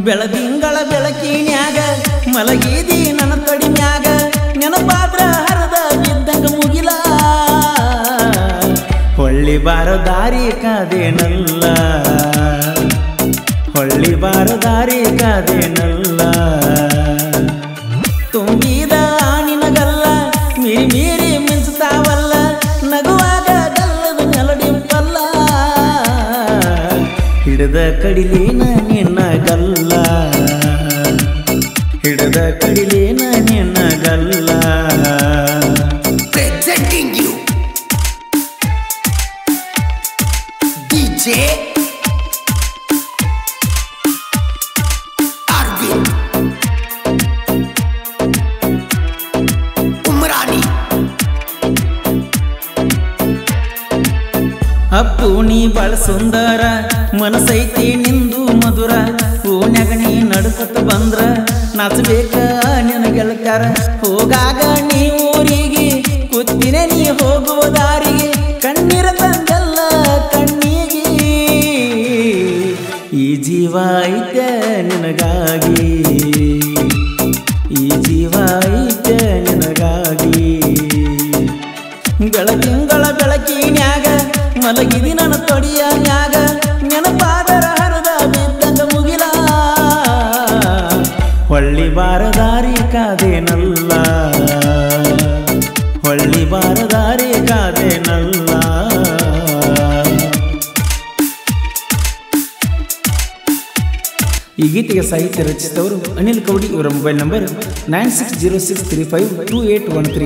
ಬೆಳದಿಂಗಳ ಬೆಳಕಿನ್ಯಾಗ ಮಲಗಿದಿ ನನ್ನ ತೊಡಿನ್ಯಾಗ ನೆನಪಾದ್ರ ಹರದ ಬಿದ್ದಂಗ ಮುಗಿಲ ಹೊಳ್ಳಿ ಬಾರ ದಾರಿ ಕಾದೇನಲ್ಲ ಹೊಳ್ಳಿ ಬಾರ ದಾರಿ ಕಾದೇನಲ್ಲ ತುಂಬಿದ ನಿನಗಲ್ಲ ಮೀರಿ ಮೀರಿ ಮಿಂಚುತ್ತಾವಲ್ಲ ನಗುವಾಗ ಗಲ್ಲದ ನೆಲಡಿಂಪಲ್ಲ ಹಿಡಿದ ಕಡಿಲೇನ ನಿನ್ನ ಗಲ್ಲ ಹಿಡಿದ ಕಡಿಲೇನ ನಿನ್ನ ಗಲ್ಲ presenting you DJ Arvind Umrani Appu ನೀ ಬಾಳ ಸುಂದರ ಮನಸೈತಿ ನಿಂದು ಮಧುರ ಓನ್ಯಾಗ ನೀ ನಡ್ಕೊತ ಬಂದ್ರ ನಾಚಬೇಕ ನಿನ ಗೆಳತ್ಯಾರ ಹೋಗಾಗ ನೀ ಊರಿಗೆ ಕೂತಿನ ನೀ ಹೋಗುವ ದಾರಿಗೆ ಕಣ್ಣೀರ ತಂದಲ್ಲ ಕಣ್ಣಿಗೆ ಈ ಜೀವ ಐತೆ ನಿನಗಾಗಿ ಈ ಜೀವ ಐತೆ ನಿನಗಾಗಿ ಬೆಳಕಿಂಗಳ ಬೆಳಕಿನ್ಯಾಗ ಮಲಗಿದಿ ನನ್ನ ತೊಡಿಯ ನ್ಯಾಗ ನೆನಪಾದರ ಹರದ ಬಿದ್ದಂಗ ಮುಗಿಲ ಹೊಳ್ಳಿ ಬಾರದಾರಿ ಕಾದೇನಲ್ಲ ಹೊಳ್ಳಿ ಬಾರದಾರಿ ಕಾದೇನಲ್ಲ ಈ ಗೀತೆಗೆ ಸಾಹಿತ್ಯ ರಚಿಸಿದವರು ಅನಿಲ್ ಕೌಡಿ ಇವರ mobile number nine six zero six three five two eight one three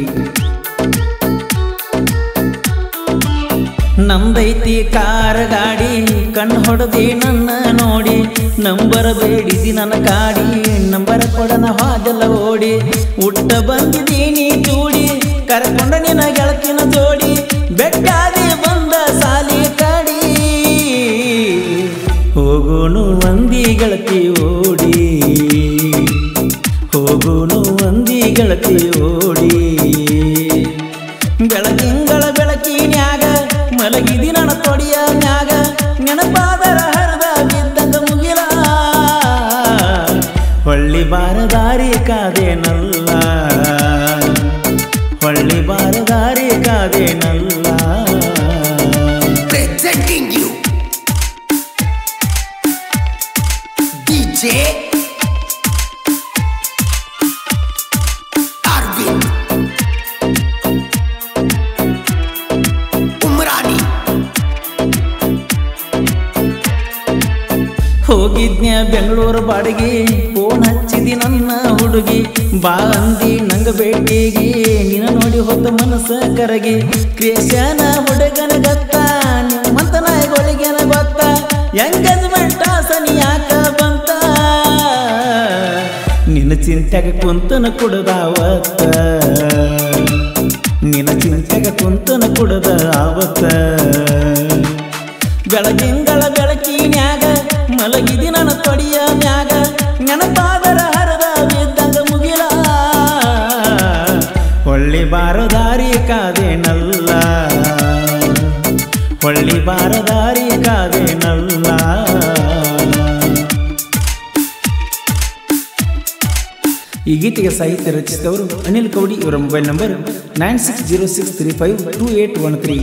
ನಂದೈತಿ ಕಾರ ಗಾಡಿ ಕಣ್ಣು ಹೊಡೆದಿ ನನ್ನ ನೋಡಿ ನಂಬರ ಬೇಡಿದಿ ನನ್ನ ಕಾಡಿ ನಂಬರ ಕೊಡನ ಹಾದೆಲ್ಲ ಓಡಿ ಉಟ್ಟ ಬಂದಿದ್ದೀನಿ ಚೂಡಿ ಕರ್ಕೊಂಡ ನಿನ್ನ ಗೆಳತಿನ ಜೋಡಿ ಬೆಟ್ಟಾದಿ ಬಂದ ಸಾಲಿ ಕಾಡಿ ಹೋಗೋನು ಒಂದಿ ಗೆಳತಿ ಓಡಿ ಹೋಗೋನು ಒಂದಿ ಗೆಳತಿ ಓಡಿ ಬೆಳಕಿಂಗಳ ಬೆಳಕಿನ್ಯಾಗ ಮಲಗಿದಿ ನನ್ನ ತೊಡಿಯ ನ್ಯಾಗ ನೆನಪಾದರ ಹರದ ಬಿದ್ದಂಗ ಮುಗಿಲ ಹೊಳ್ಳಿ ಬಾರದಾರಿ ಕಾದೇನಲ್ಲ ಹೊಳ್ಳಿ ಬಾರದಾರಿ ಕಾದೇನಲ್ಲ presenting you DJ Arvind Umrani ಹೋಗಿದ್ನ್ಯ Bengaluru ಬಾಡಿಗೆ ಫೋನ್ ಹಚ್ಚಿದಿ ನನ್ನ ಹುಡುಗಿ ಬಾ ಅಂದಿ ನಂಗ ಭೇಟಿಗೆ ನಿನ್ನ ನೋಡಿ ಹೊತ್ತ ಮನಸ್ಸ ಕರಗಿ ಕ್ರಿಯಶನ ಹುಡುಗನ ಗತ್ತ ನಿಮ್ಮಂತ ನಾಯಿಗಳಿಗೆನ ಗೊತ್ತ ಎಂಗೇಜ್ಮೆಂಟ್ ಆಸನಿ ಯಾಕ ಬಂತ ನಿನ್ನ ಚಿಂತೆಗ ಕುಂತನ ಕುಡದಾವತ್ತ ನಿನ್ನ ಚಿಂತೆಗ ಕುಂತನ ಕುಡದ ಆವತ್ತ ಬೆಳಗಿಂಗಳ ಬೆಳಕಿನ್ಯಾಗ ಮಲಗಿದಿ ನನ್ನ ತೊಡಿಯ ಮ್ಯಾಗ ನೆನಪಾದರ ಹರದ ಬಿದ್ದಂಗ ಮುಗಿಲ ಹೊಳ್ಳಿ ಬಾರದಾರಿ ಕಾದೇನಲ್ಲ ಹೊಳ್ಳಿ ಬಾರದಾರಿ ಕಾದೇನಲ್ಲ ಈ ಗೀತೆಗೆ ಸಾಹಿತ್ಯ ರಚಿಸಿದವರು ಅನಿಲ್ ಕೌಡಿ ಇವರ mobile number nine six zero six three five two eight one three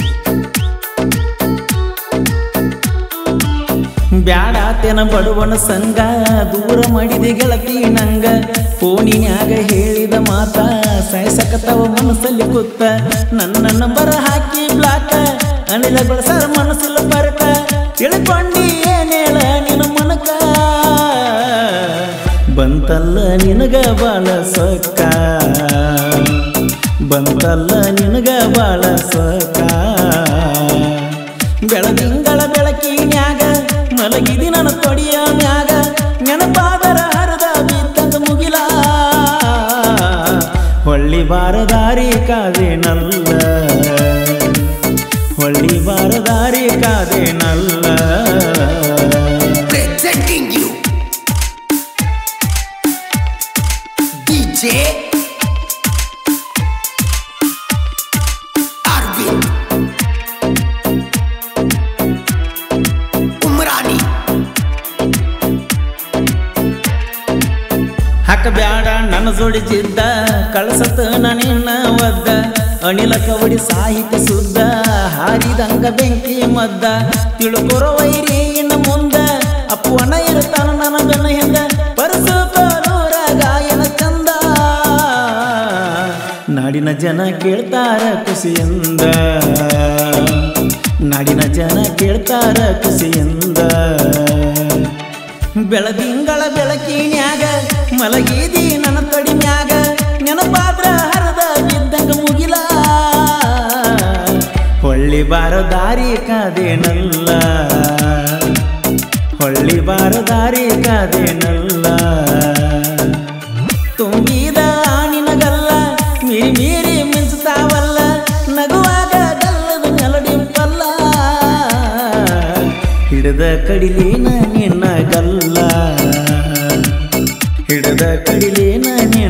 ಬ್ಯಾಡಾತೆನ ಬಡವನ ಸಂಗ ದೂರ ಮಾಡಿದೆ ಗೆಳತಿ ನಂಗ ಫೋನಿನ್ಯಾಗ ಹೇಳಿದ ಮಾತ ಸಾಯ್ಸಕತ್ತವ ಮನಸ್ಸಲ್ಲಿ ಕೂತ ನನ್ನ ನಂಬರ್ ಹಾಕಿ ಬ್ಲಾಕ್ ಅನಿಲ ಬಳಸಾರ ಮನಸ್ಸಲ್ಲ ಬರ್ಕ ತಿಳ್ಕೊಂಡಿ ಏನೇಳ ನಿನ್ನ ಮನಕ ಬಂತಲ್ಲ ನಿನಗ ಬಾಳ ಸೊಕ್ಕ ಬಂತಲ್ಲ ನಿನಗ ಬಾಳ ಸೊಕ್ಕ ಬೆಳದಿಂಗಳ ಬೆಳಕಿನ್ಯಾಗ ಮಲಗಿದಿ ನನ್ನ ತೊಡಿಯ ಮ್ಯಾಗ ನೆನಪಾದರ ಹರದ ಬಿದ್ದಂಗ ಮುಗಿಲ ಹೊಳ್ಳಿ ಬಾರದಾರಿ ಕಾದೇನಲ್ಲ ಹೊಳ್ಳಿ ಬಾರದಾರಿ ಕಾದೇನಲ್ಲ presenting you DJ Arvind Umrani ಹಾಕಬ್ಯಾಡ ನನ್ನ ಜೋಡಿ ಜಿದ್ದ ಕಳಸತ ನಿನ್ನ ಒದ್ದ ಅಣಿಲ ಕವಡಿ ಸಾಹಿತ್ಯ ಸುದ್ದ ಹಾರಿದಂಗ ಬೆಂಕಿ ಮದ್ದ ತಿಳ್ಕೊರೋ ವೈರಿ ಇನ್ನು ಮುಂದ ಅಪ್ಪುವನ ಇರ್ತಾನ ನನ್ನ ಬೆನ್ನ ಹಿಂದ ಪರಸುತ್ತೂರ ಗಾಯನ ಚಂದ ನಾಡಿನ ಜನ ಕೇಳ್ತಾರ ಖುಷಿಯಿಂದ ನಾಡಿನ ಜನ ಕೇಳ್ತಾರ ಖುಷಿಯಿಂದ ಬೆಳದಿಂಗಳ ಬೆಳಕಿನ್ಯಾಗ ಮಲಗಿದಿ ನನ್ನ ತೊಡಿನ್ಯಾಗ ನೆನಪಾದ್ರ ಹರದ ಬಿದ್ದಂಗ ಮುಗಿಲ ಹೊಳ್ಳಿ ಬಾರ ದಾರಿ ಕಾದೇನಲ್ಲ ಹೊಳ್ಳಿ ಬಾರ ದಾರಿ ಕಾದೇನಲ್ಲ ತುಂಬಿದ ನಿನಗಲ್ಲ ಮೀರಿ ಮೀರಿ ಮಿಂಚುತ್ತಾವಲ್ಲ ನಗುವಾಗ ಗಲ್ಲದ ಮೆಲಡಿಂಪಲ್ಲ ಹಿಡಿದ ಕಡಿಲೇನ ನಿನ್ನ ಗಲ್ಲ ಹಿಡಿದ ಕಡಿಲೇನ ನಿನ್ನ